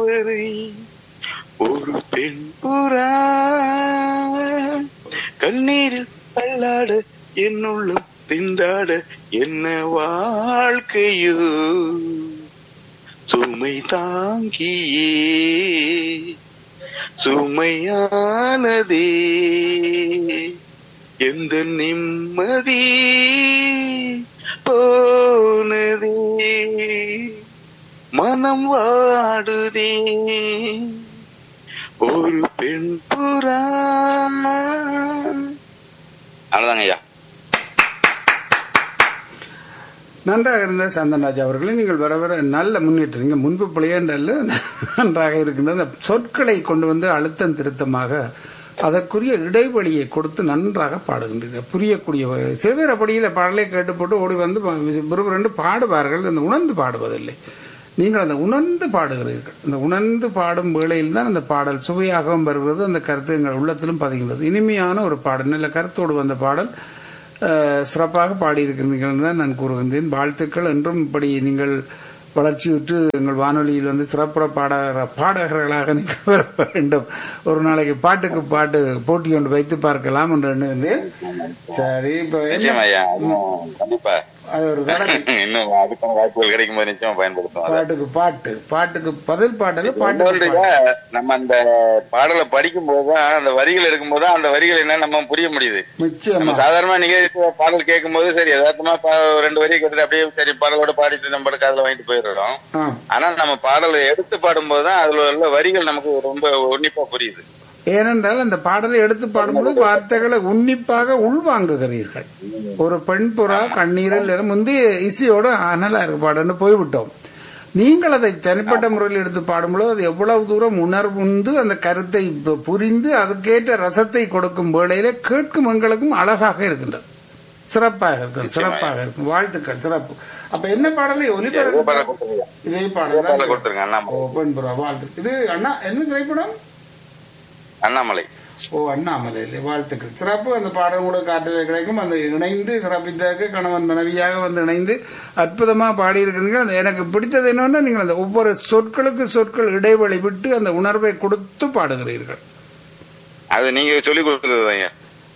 இதுவரை ஒரு பெண் புறா கண்ணீரில் தள்ளாட என்னுள்ளும் திண்டாட என்ன வாழ்க்கையோ சுமை தாங்கியே சுமையானதே எந்த நிம்மதி போனதே மனம் வாடுதே ஒரு பெண் புறா அவ்வளவுதாங்க ஐயா நன்றாக இருந்த சந்தன்ராஜ் அவர்களே நீங்கள் வர வர நல்ல முன்னேற்றம் நீங்கள் முன்பு பிள்ளையண்டல்ல நன்றாக இருக்கின்றது அந்த சொற்களை கொண்டு வந்து அழுத்தம் திருத்தமாக அதற்குரிய இடைவெளியை கொடுத்து நன்றாக பாடுகின்றீர்கள் புரியக்கூடிய வகையில் சில பேர் அப்படியில் பாடலை கேட்டு போட்டு ஓடி வந்து ரெண்டு பாடுவார்கள் அந்த உணர்ந்து பாடுவதில்லை நீங்கள் அந்த உணர்ந்து பாடுகிறீர்கள் அந்த உணர்ந்து பாடும் வேளையில் தான் அந்த பாடல் சுவையாகவும் வருகிறது அந்த கருத்து எங்கள் உள்ளத்திலும் பதிகிறது இனிமையான ஒரு பாடல் நல்ல கருத்தோடு வந்த பாடல் அஹ், சிறப்பாக பாடியிருக்கிறீர்கள் தான் நான் கூறுகின்றேன் வாழ்த்துக்கள் என்றும் இப்படி நீங்கள் வளர்ச்சியுற்று எங்கள் வானொலியில் வந்து சிறப்புற பாடகர பாடகர்களாக நீங்கள் வர வேண்டும் ஒரு நாளைக்கு பாட்டுக்கு பாட்டு போட்டி ஒன்று வைத்து பார்க்கலாம் என்று எண்ணுகின்றேன் சரி இப்போ என்ன நிச்சயமா ஐயா இன்னும் கண்டிப்பா அது ஒரு தடவை இன்னும் அதுக்கான வாய்ப்புகள் கிடைக்கும் போது நிச்சயமா பயன்படுத்துவோம் அதை. பாட்டுக்கு பாட்டு பாட்டுக்கு பதில் பாடல பாட்டுக்கு இன்னொன்றுங்க, பாட்டு நம்ம அந்த பாடலை படிக்கும் போதுதான் அந்த வரிகள் இருக்கும் போதுதான் அந்த வரிகள் என்ன நம்ம புரிய முடியுது நம்ம நிச்சயமா சாதாரணமா நீங்க பாடல் கேட்கும் போது சரி யதார்த்தமா பா- ரெண்டு வரி கேட்டுட்டு அப்படியே சரி பாடலோட பாடிட்டு நம்ம காதுல வாங்கிட்டு போயிடுறோம் ஆ ஆனா நம்ம பாடலை எடுத்து பாடும்போது தான் அதுல உள்ள வரிகள் நமக்கு ரொம்ப உன்னிப்பா புரியுது ஏனென்றால் அந்த பாடலை எடுத்து பாடும்போது வார்த்தைகளை உன்னிப்பாக உள்வாங்குகிறீர்கள் ஒரு பெண் புறா கண்ணீரில் என முந்தைய இசையோட அனலா இருக்கு பாடுன்னு போய்விட்டோம் நீங்கள் அதை தனிப்பட்ட முறையில் எடுத்து பாடும்போது அது எவ்வளவு தூரம் உணர்வுந்து அந்த கருத்தை பு- புரிந்து அதுக்கேற்ற ரசத்தை கொடுக்கும் வேளையிலே கேட்கும் எங்களுக்கும் அழகாக இருக்கின்றது சிறப்பாக இருக்கும் சிறப்பாக இருக்கும் வாழ்த்துக்கள் சிறப்பு அப்ப என்ன பாடலை இதே ஒலிபரப்பு பாடலை கொடுத்துருங்க இதே இதே பாடல் பாடலை தான் கொடுத்துருங்க அண்ணாமலை ஓ பெண் புறா வாழ்த்து இது அண்ணா என்ன திரைப்படம் அண்ணாமலை ஓ அண்ணாமலையிலே வாழ்த்துக்கள் சிறப்பு அந்த பாடல் கூட காற்றில் கிடைக்கும் அந்த இணைந்து சிறப்பித்ததற்கு கணவன் மனைவியாக வந்து இணைந்து அற்புதமாக பாடியிருக்கிறீங்க அந்த எனக்கு பிடித்தது என்னன்னா நீங்கள் அந்த ஒவ்வொரு சொற்களுக்கு சொற்கள் இடைவெளி விட்டு அந்த உணர்வை கொடுத்து பாடுகிறீர்கள் அது நீங்க சொல்லி கொடுத்தது ஐயா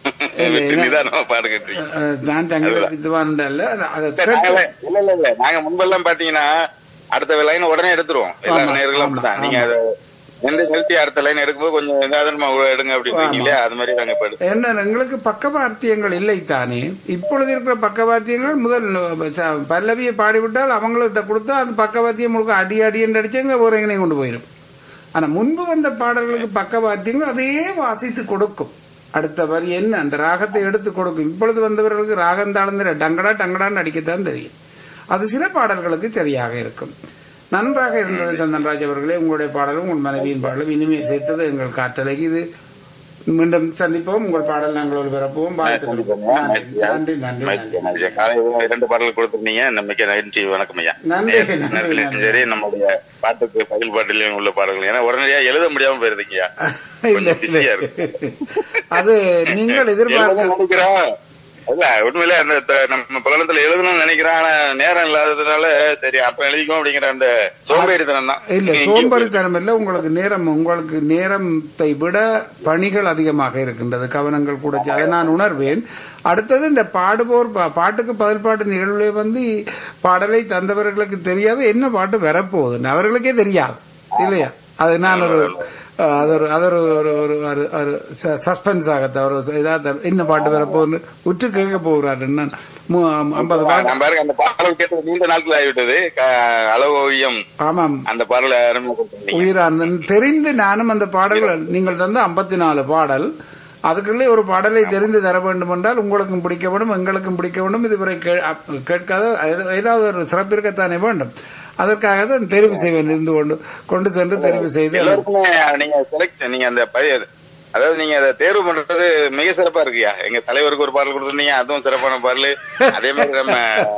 நிதானமா பாடுகின்றீங்க அஹ், நான் தங்களை வித்துவான் அல்ல அதை- அதை கேட்டு- நாங்களே- இல்ல இல்ல இல்ல நாங்க முன்பெல்லாம் பாத்தீங்கன்னா அடுத்த லைன் உடனே எடுத்துருவோம் எல்லா ஆமா, நேர்களும் ஆமா, அப்படிதான் நீங்க ஆமா. அதை எந்த நிறுத்தி அடுத்த லைன் எடுக்கும்போது கொஞ்சம் நிதானமா எடுங்க அப்படின்னு இல்லையா அது மாதிரி நாங்க இப்ப எடுத்தோம். என்ன எங்களுக்கு பக்கவாத்தியங்கள் இல்லை தானே இப்பொழுது இருக்கிற பக்கவாத்தியங்கள் முதல் ச- பல்லவியை பாடிவிட்டால் அவங்கள்ட்ட கொடுத்தா அந்த பக்கவாத்தியம் முழுக்க அடி அடி என்று அடிச்சு எங்க ஒரு எங்கனையும் கொண்டு போயிடும் ஆனா முன்பு வந்த பாடல்களுக்கு பக்கவாத்தியங்கள் அதையே வாசித்து கொடுக்கும் அடுத்த வரி என்ன அந்த ராகத்தை எடுத்து கொடுக்கும் இப்பொழுது வந்தவர்களுக்கு ராகம் தாழ்ந்த டங்கடா டங்கடான்னு அடிக்கத்தான் தெரியும் அது சில பாடல்களுக்கு சரியாக இருக்கும் நன்றாக இருந்தது சந்தன்ராஜ் அவர்களே உங்களுடைய பாடலும் உங்கள் மனைவியின் பாடலும் இனிமே சேர்த்தது எங்கள் காற்றலைக்கு இது மீண்டும் சந்திப்போம் உங்கள் பாடல் நாங்கள் ஒளிபரப்புவோம் வாழ்த்துக்கள் நன்றி நன்றி நன்றி மகிழ்ச்சி, மகிழ்ச்சி. காலையில இரண்டு பாடல்கள் கொடுத்திருந்தீங்க நம்பிக்கை நன்றி வணக்கம் ஐயா நன்றி, நன்றி, நேரத்திலும் நன்றி. சரி நம்முடைய பாட்டுக்கு பகில் பாட்டிலையும் உள்ள பாடல்கள் ஏன்னா உடனடியா எழுத முடியாம போயிருந்தீங்கய்யா இல்ல, கொஞ்சம் இல்ல. பிஸியா இருக்கு அது நீங்கள் எழுதணும்னு எதிர்பார்க்க நினைக்கிறோம் இல்ல உண்மையிலே அந்த த- நம்ம புலனத்துல எழுதணும்னு நினைக்கிறேன் ஆனா நேரம் இல்லாததுனால சரி அப்ப எழுதிக்கும் அப்படிங்கிற அந்த சோம்பேறித்தனம் தான் இல்ல சோம்பேறித்தனம் இல்ல உங்களுக்கு நேரம் உங்களுக்கு நேரத்தை விட பணிகள் அதிகமாக இருக்கின்றது கவனங்கள் கூட ஜா- அதை நான் உணர்வேன் அடுத்தது இந்த பாடுபோர் பா- பாட்டுக்கு பதில் பாட்டு நிகழ்வுல வந்து பாடலை தந்தவர்களுக்கு தெரியாது என்ன பாட்டு வரப்போகுது அவர்களுக்கே தெரியாது இல்லையா அது நான் ஒரு அஹ், அது ஒரு அது ஒரு ஒரு ஒரு ஒரு- ஒரு சஸ்பென்ஸ் ஆகத்த ஒரு ஏதாவது என்ன பாட்டு வரப்போகுது உற்று கேட்க போகிறாரு நான் மு- ஐம்பது பாட்டு நான் பாருங்க அந்த பாடல் கேட்டு நீண்ட நாட்கள் ஆகிவிட்டது க- அளவு ஓவியம் ஆமாம் அந்த பாடலை அருமை கொடுத்திருந்தீங்க உயிரார்ந்த தெரிந்து நானும் அந்த பாடல்கள் நீங்கள் தந்த ஐம்பத்தி நாலு பாடல் அதுக்குள்ளே ஒரு பாடலை தெரிந்து தர வேண்டும் என்றால் உங்களுக்கும் பிடிக்க வேண்டும் எங்களுக்கும் பிடிக்க வேண்டும் இதுவரை கே- அப்- கேட்காத ஏதோ- ஏதாவது ஒரு சிறப்பு இருக்கத்தானே வேண்டும் அதற்காக தான் தெரிவு செய்வேன் இருந்து கொண்டு கொண்டு சென்று தெரிவு செய்து எல்லாருக்குமே நீங்க செலக்ட் நீங்க அந்த பய- அதாவது நீங்க அதை தேர்வு பண்றது மிக சிறப்பா இருக்குயா எங்க தலைவருக்கு ஒரு பாடல் கொடுத்திருந்தீங்க அதுவும் சிறப்பான பாடல் அதே மாதிரி நம்ம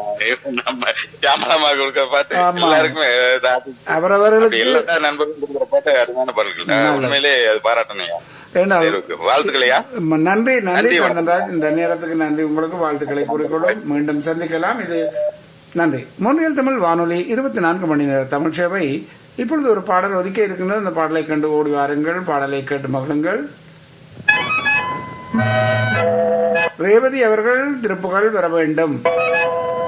நம்ம கேமராமா கொடுக்க பார்த்து ஆமா. எல்லாருக்குமே அது- அப்படி அவரவர்களுக்கு எல்லா நண்பர்களும் கொடுக்குற பாட்டு அருமையான பாடல்கள் நான் உண்மையிலே அது பாராட்டணையா ஏன்னா, தேர்வுக்கு வாழ்த்துக்களையா ம- நன்றி நன்றி நன்றி, வணக்கம். சந்தன்ராஜ் இந்த நேரத்துக்கு நன்றி உங்களுக்கு வாழ்த்துக்களை கூறிக்கொள்ளும் மீண்டும் சந்திக்கலாம் இது நன்றி மொழியல் தமிழ் வானொலி இருபத்தி நான்கு மணி நேர தமிழ் சேவை இப்பொழுது ஒரு பாடல் ஒதுக்கி இருக்கின்றது அந்த பாடலை கண்டு ஓடி வாருங்கள் பாடலை கேட்டு மகிழுங்கள் ரேவதி அவர்கள் திருப்புகள் பெற வேண்டும்